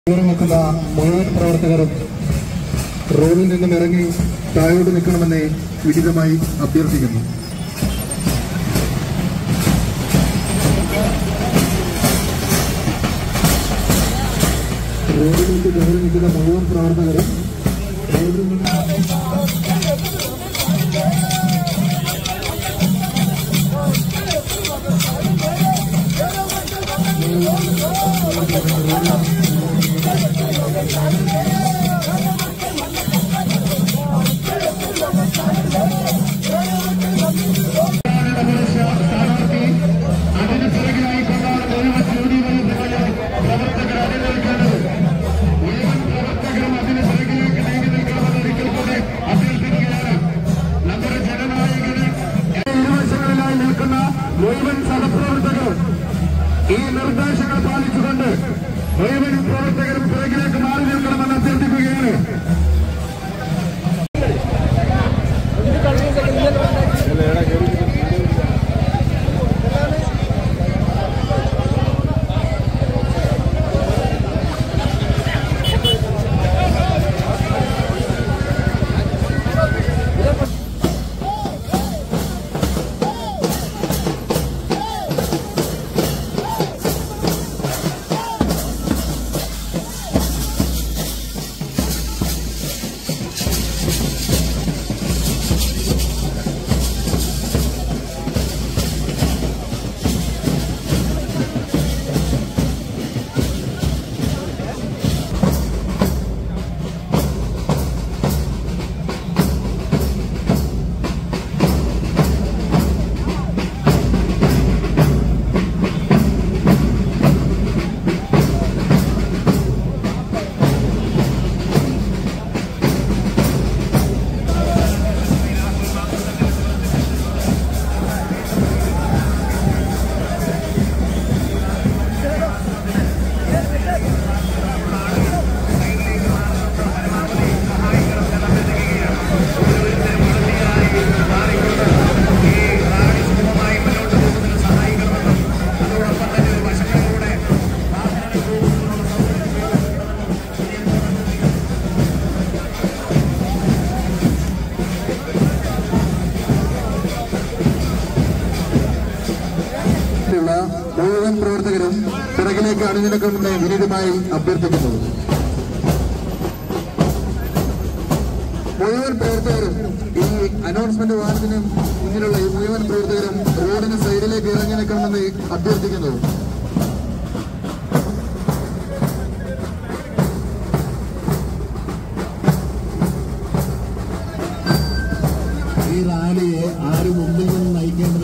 കയറി നിൽക്കുന്ന മുഴുവൻ പ്രവർത്തകരും റോഡിൽ നിന്നും ഇറങ്ങി താഴോട്ട് നിൽക്കണമെന്ന് വിദിതമായി അഭ്യർത്ഥിക്കുന്നു റോഡിലേക്ക് കയറി നിൽക്കുന്ന മുഴുവൻ പ്രവർത്തകരും റോഡിൽ നിന്ന് ഇരുവശങ്ങളിലായി നിൽക്കുന്ന മുഴുവൻ സഹപ്രവർത്തകരും ഈ നിർദ്ദേശങ്ങൾ പാലിച്ചുകൊണ്ട് മുഴുവൻ പ്രവർത്തകരും പിറകിലേക്ക് മാറി നിൽക്കണമെന്ന് അഭ്യർത്ഥിക്കുകയാണ് ഉള്ള മുഴുവൻ പ്രവർത്തകരും പിറകിലേക്ക് അണിനിരക്കണമെന്ന് വിനീതമായി അഭ്യർത്ഥിക്കുന്നു മുഴുവൻ പ്രവർത്തകരും ഈ അനൗൺസ്മെന്റ് വാഹനത്തിന് മുന്നിലുള്ള ഈ മുഴുവൻ പ്രവർത്തകരും റോഡിന് സൈഡിലേക്ക് ഇറങ്ങി നിൽക്കണമെന്ന് അഭ്യർത്ഥിക്കുന്നു ഈ റാലിയെ ആര് മുമ്പിൽ നിന്ന് നയിക്കേണ്ടത്